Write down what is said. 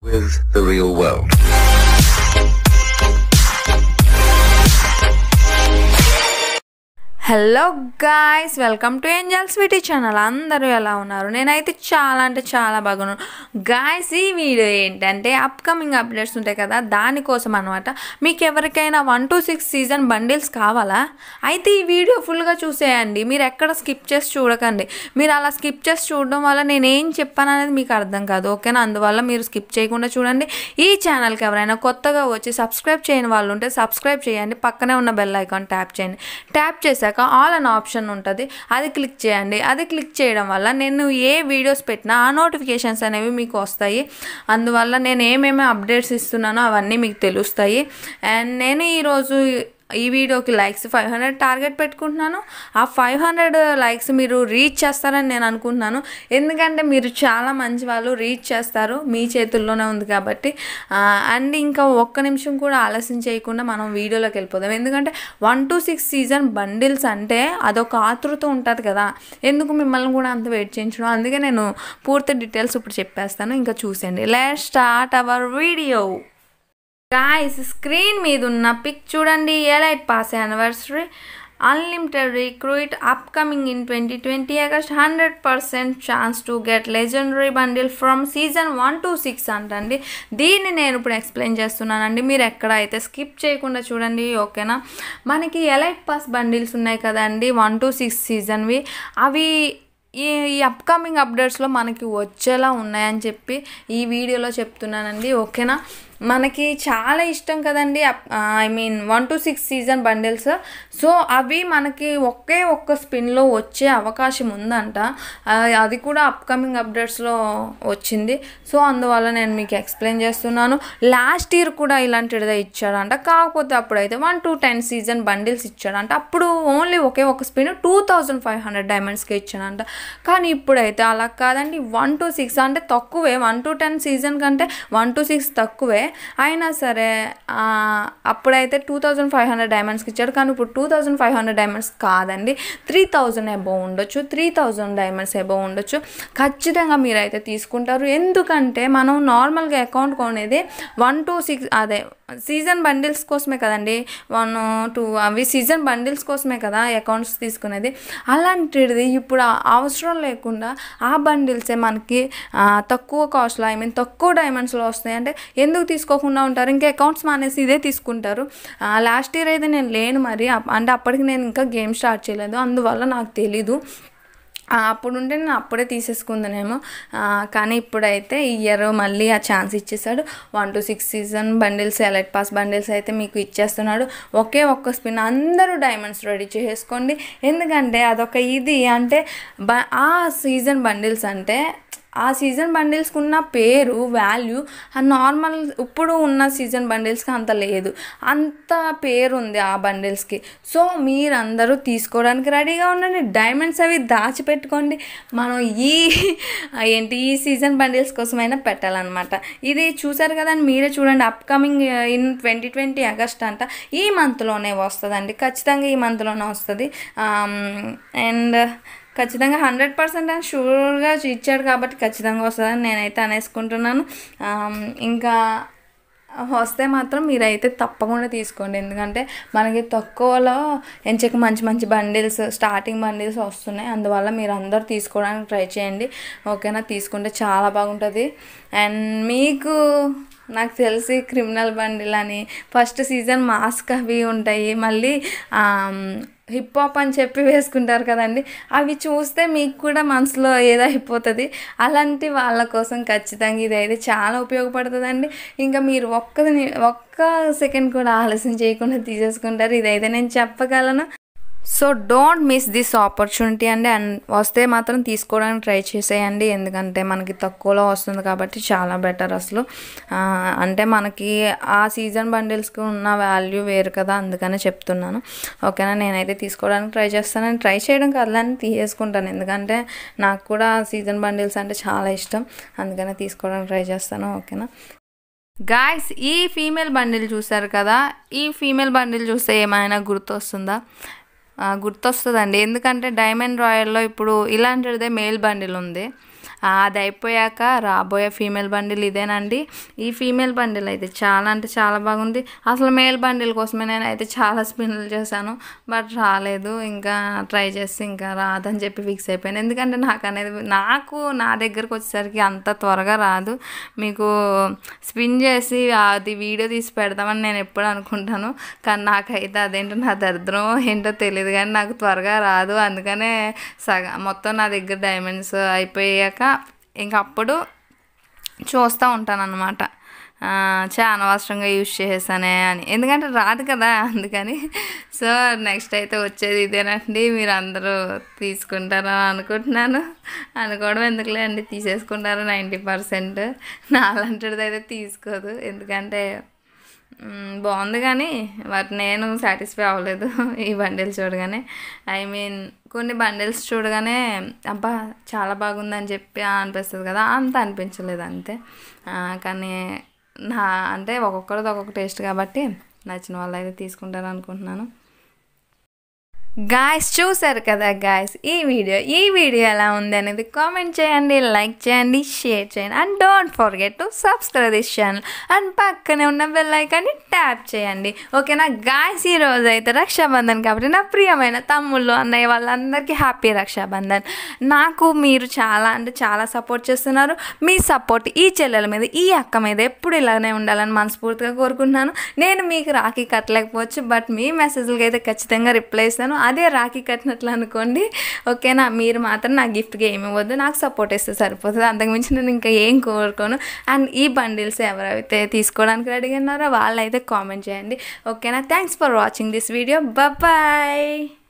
with the real world. Hello guys welcome to Angel Sweety channel అందరూ ఎలా ఉన్నారు నేనైతే చాలా అంటే చాలా బాగున్నాను గాయస్ ఈ వీడియో ఏంటంటే అప్కమింగ్ అప్డేట్స్ ఉంటాయి కదా దానికోసం అనమాట మీకు ఎవరికైనా one two six season bundles కావాలా అయితే ఈ వీడియో ఫుల్గా చూసేయండి మీరు ఎక్కడ స్కిప్ చేసి చూడకండి మీరు అలా స్కిప్ చేసి చూడడం వల్ల నేను ఏం చెప్పాను అనేది మీకు అర్థం కాదు ఓకేనా అందువల్ల మీరు స్కిప్ చేయకుండా చూడండి ఈ ఛానల్కి ఎవరైనా కొత్తగా వచ్చి సబ్స్క్రైబ్ చేయని వాళ్ళు ఉంటే సబ్స్క్రైబ్ చేయండి పక్కనే ఉన్న బెల్ ఐకాన్ ట్యాప్ చేయండి ట్యాప్ చేశాక ఆల్ అన్ ఆప్షన్ ఉంటుంది అది క్లిక్ చేయండి అది క్లిక్ చేయడం వల్ల నేను ఏ వీడియోస్ పెట్టినా ఆ నోటిఫికేషన్స్ అనేవి మీకు వస్తాయి అందువల్ల నేను ఏమేమి అప్డేట్స్ ఇస్తున్నానో అవన్నీ మీకు తెలుస్తాయి అండ్ నేను ఈరోజు ఈ వీడియోకి లైక్స్ ఫైవ్ హండ్రెడ్ టార్గెట్ పెట్టుకుంటున్నాను ఆ ఫైవ్ హండ్రెడ్ లైక్స్ మీరు రీచ్ చేస్తారని నేను అనుకుంటున్నాను ఎందుకంటే మీరు చాలా మంచి వాళ్ళు రీచ్ చేస్తారు మీ చేతుల్లోనే ఉంది కాబట్టి అండ్ ఇంకా ఒక్క నిమిషం కూడా ఆలస్యం చేయకుండా మనం వీడియోలోకి వెళ్ళిపోదాం ఎందుకంటే one two six season bundles అంటే అదొక ఆతృత ఉంటుంది కదా ఎందుకు మిమ్మల్ని కూడా అంత వెయిట్ చేయించడం అందుకే నేను పూర్తి డీటెయిల్స్ ఇప్పుడు చెప్పేస్తాను ఇంకా చూసేయండి let start our video guys screen మీద ఉన్న పిక్ చూడండి elite pass anniversary unlimited recruit upcoming in twenty twenty August hundred percent chance to get legendary bundle from season one two six అంటండి దీన్ని నేను ఇప్పుడు ఎక్స్ప్లెయిన్ చేస్తున్నానండి మీరు ఎక్కడ అయితే స్కిప్ చేయకుండా చూడండి ఓకేనా మనకి ఎలైట్ పాస్ బండిల్స్ ఉన్నాయి కదండి వన్ టు సిక్స్ సీజన్వి అవి ఈ ఈ అప్కమింగ్ అప్డేట్స్లో మనకి వచ్చేలా ఉన్నాయని చెప్పి ఈ వీడియోలో చెప్తున్నానండి ఓకేనా మనకి చాలా ఇష్టం కదండి I mean one two six season bundles so అవి మనకి ఒకే ఒక్క స్పిన్లో వచ్చే అవకాశం ఉందంట అది కూడా అప్కమింగ్ అప్డేట్స్లో వచ్చింది సో అందువల్ల నేను మీకు ఎక్స్ప్లెయిన్ చేస్తున్నాను లాస్ట్ ఇయర్ కూడా ఇలాంటిదే ఇచ్చాడంట కాకపోతే అప్పుడైతే one two ten season bundles ఇచ్చాడంట అప్పుడు ఓన్లీ ఒకే ఒక spin two thousand five hundred డైమండ్స్కి ఇచ్చాడంట కానీ ఇప్పుడైతే అలా కాదండి వన్ టు సిక్స్ అంటే తక్కువే వన్ టు టెన్ సీజన్ కంటే వన్ టు సిక్స్ తక్కువే అయినా సరే అప్పుడైతే టూ థౌజండ్ ఫైవ్ హండ్రెడ్ డైమండ్స్కి ఇచ్చాడు కానీ ఇప్పుడు two thousand five hundred diamonds కాదండి త్రీ థౌజండ్ ఎబో ఉండొచ్చు త్రీ థౌజండ్ డైమండ్స్ ఎబో ఉండొచ్చు ఖచ్చితంగా మీరైతే తీసుకుంటారు ఎందుకంటే మనం నార్మల్గా అకౌంట్ కొనేది వన్ టు సిక్స్ అదే సీజన్ బండిల్స్ కోసమే కదండి వన్ టూ అవి సీజన్ బండిల్స్ కోసమే కదా అకౌంట్స్ తీసుకునేది అలాంటిది ఇప్పుడు అవసరం లేకుండా ఆ బండిల్సే మనకి తక్కువ కాస్ట్లో ఐ మీన్ తక్కువ డైమండ్స్లో వస్తాయి అంటే ఎందుకు తీసుకోకుండా ఉంటారు ఇంకా అకౌంట్స్ మానేసి ఇదే తీసుకుంటారు లాస్ట్ ఇయర్ అయితే నేను లేను మరి అంటే అప్పటికి నేను ఇంకా గేమ్ స్టార్ట్ చేయలేదు అందువల్ల నాకు తెలీదు అప్పుడు ఉంటే నేను అప్పుడే తీసేసుకుందానేమో కానీ ఇప్పుడైతే ఈ ఇయర్ మళ్ళీ ఆ ఛాన్స్ ఇచ్చేసాడు one two six season bundles elite pass bundles అయితే మీకు ఇచ్చేస్తున్నాడు ఒకే ఒక్క స్పిన్ అందరూ డైమండ్స్ రెడీ చేసుకోండి ఎందుకంటే అదొక ఇది అంటే బ ఆ సీజన్ బండిల్స్ అంటే ఆ సీజన్ బండిల్స్కి ఉన్న పేరు వాల్యూ నార్మల్ ఇప్పుడు ఉన్న సీజన్ బండిల్స్కి అంత లేదు అంత పేరు ఉంది ఆ బండిల్స్కి సో మీరందరూ తీసుకోవడానికి రెడీగా ఉండండి డైమండ్స్ అవి దాచిపెట్టుకోండి మనం ఈ ఏంటి ఈ సీజన్ బండిల్స్ కోసమైనా పెట్టాలన్నమాట ఇది చూసారు కదండి మీరే చూడండి upcoming in twenty twenty August అంట ఈ మంత్లోనే వస్తుందండి ఖచ్చితంగా ఈ మంత్లోనే వస్తుంది అండ్ ఖచ్చితంగా హండ్రెడ్ పర్సెంట్ అని షూర్గా ఇచ్చాడు కాబట్టి ఖచ్చితంగా వస్తుందని నేనైతే అనేసుకుంటున్నాను ఇంకా వస్తే మాత్రం మీరైతే తప్పకుండా తీసుకోండి ఎందుకంటే మనకి తక్కువలో ఎంచక మంచి మంచి బండిల్స్ స్టార్టింగ్ బండిల్స్ వస్తున్నాయి అందువల్ల మీరు అందరూ తీసుకోవడానికి ట్రై చేయండి ఓకేనా తీసుకుంటే చాలా బాగుంటుంది అండ్ మీకు నాకు తెలిసి క్రిమినల్ బండిల్ అని ఫస్ట్ సీజన్ మాస్క్ అవి ఉంటాయి మళ్ళీ హిప్ హాప్ అని చెప్పి వేసుకుంటారు కదండి అవి చూస్తే మీకు కూడా మనసులో ఏదో అయిపోతుంది అలాంటి వాళ్ళ కోసం ఖచ్చితంగా ఇది అయితే చాలా ఉపయోగపడుతుందండి ఇంకా మీరు ఒక్కది ఒక్క సెకండ్ కూడా ఆలస్యం చేయకుండా తీసేసుకుంటారు ఇదైతే నేను చెప్పగలను so don't miss this opportunity అండి అండ్ వస్తే మాత్రం తీసుకోవడానికి ట్రై చేసేయండి ఎందుకంటే మనకి తక్కువలో వస్తుంది కాబట్టి చాలా బెటర్ అసలు అంటే మనకి ఆ సీజన్ బండిల్స్కి ఉన్న వాల్యూ వేరు కదా అందుకనే చెప్తున్నాను ఓకేనా నేనైతే తీసుకోవడానికి ట్రై చేస్తాను ట్రై చేయడం కదలని తీసేసుకుంటాను ఎందుకంటే నాకు కూడా సీజన్ బండిల్స్ అంటే చాలా ఇష్టం అందుకనే తీసుకోవడానికి ట్రై చేస్తాను ఓకేనా గాయస్ ఈ ఫీమేల్ బండిల్ చూసారు కదా ఈ ఫీమేల్ బండిల్ చూస్తే ఏమైనా గుర్తొస్తుందా గుర్తొస్తుందండి ఎందుకంటే డైమండ్ రాయల్లో ఇప్పుడు ఇలాంటిదే మేల్ బండిల్ ఉంది ఆ, అది అయిపోయాక రాబోయే ఫీమేల్ బండిల్ ఇదేనండి ఈ ఫీమేల్ బండిల్ అయితే చాలా అంటే చాలా బాగుంది అసలు మేల్ బండిల్ కోసమే నేను అయితే చాలా స్పిన్లు చేశాను బట్ రాలేదు ఇంకా ట్రై చేసి ఇంకా రాదని చెప్పి ఫిక్స్ అయిపోయాను ఎందుకంటే నాకు అనేది నాకు నా దగ్గరకు వచ్చేసరికి అంత త్వరగా రాదు మీకు స్పిన్ చేసి అది వీడియో తీసి పెడదామని నేను ఎప్పుడు అనుకుంటాను కానీ నాకైతే అదేంటో నా దరిద్రం ఏంటో తెలియదు కానీ నాకు త్వరగా రాదు అందుకనే సగ మొత్తం నా దగ్గర డైమండ్స్ అయిపోయాక ఇంక అప్పుడు చూస్తూ ఉంటాను అనమాట చాలా అనవసరంగా యూజ్ చేసేసానే అని ఎందుకంటే రాదు కదా అందుకని సో నెక్స్ట్ అయితే వచ్చేది ఇదేనండి మీరు అందరూ తీసుకుంటారని అనుకుంటున్నాను అనుకోవడం ఎందుకులే అండి తీసేసుకుంటారు నైంటీ పర్సెంట్ నాలంటిది అయితే తీసుకోదు ఎందుకంటే మ్, బాగుంది కానీ బట్ నేను సాటిస్ఫై అవ్వలేదు ఈ బండిల్స్ చూడగానే ఐ మీన్ కొన్ని బండిల్స్ చూడగానే అబ్బా చాలా బాగుందని చెప్పి అనిపిస్తుంది కదా అంత అనిపించలేదు అంతే ఆ, కానీ నా అంటే ఒక్కొక్కరిది ఒక్కొక్క టేస్ట్ కాబట్టి నచ్చిన వాళ్ళు అయితే తీసుకుంటారు అనుకుంటున్నాను గాయస్ చూసారు కదా గాయస్ ఈ వీడియో ఈ వీడియో ఎలా ఉంది అనేది కామెంట్ చేయండి లైక్ చేయండి షేర్ చేయండి and don't forget to subscribe this channel and పక్కనే ఉన్న బెల్ ఐకాన్ని ట్యాప్ చేయండి ఓకేనా గాయస్ ఈ రోజు అయితే రక్షాబంధన్ కాబట్టి నా ప్రియమైన తమ్ముళ్ళు అన్నయ్య వాళ్ళందరికీ హ్యాపీ రక్షాబంధన్ నాకు మీరు చాలా అంటే చాలా సపోర్ట్ చేస్తున్నారు మీ సపోర్ట్ ఈ చెల్లెల మీద ఈ అక్క మీద ఎప్పుడు ఇలానే ఉండాలని మనస్ఫూర్తిగా కోరుకుంటున్నాను నేను మీకు రాఖీ కట్టలేకపోవచ్చు బట్ మీ మెసేజ్లకి అయితే ఖచ్చితంగా రిప్లై ఇస్తాను అదే రాఖీ కట్టినట్లు అనుకోండి ఓకేనా మీరు మాత్రం నా గిఫ్ట్గా ఏమి ఇవ్వద్దు నాకు సపోర్ట్ ఇస్తే సరిపోతుంది అంతకుమించి నేను ఇంకా ఏం కోరుకోను అండ్ ఈ బండిల్స్ ఎవరైతే తీసుకోవడానికి రెడీగా ఉన్నారో వాళ్ళైతే కామెంట్ చేయండి ఓకేనా thanks for watching this video bye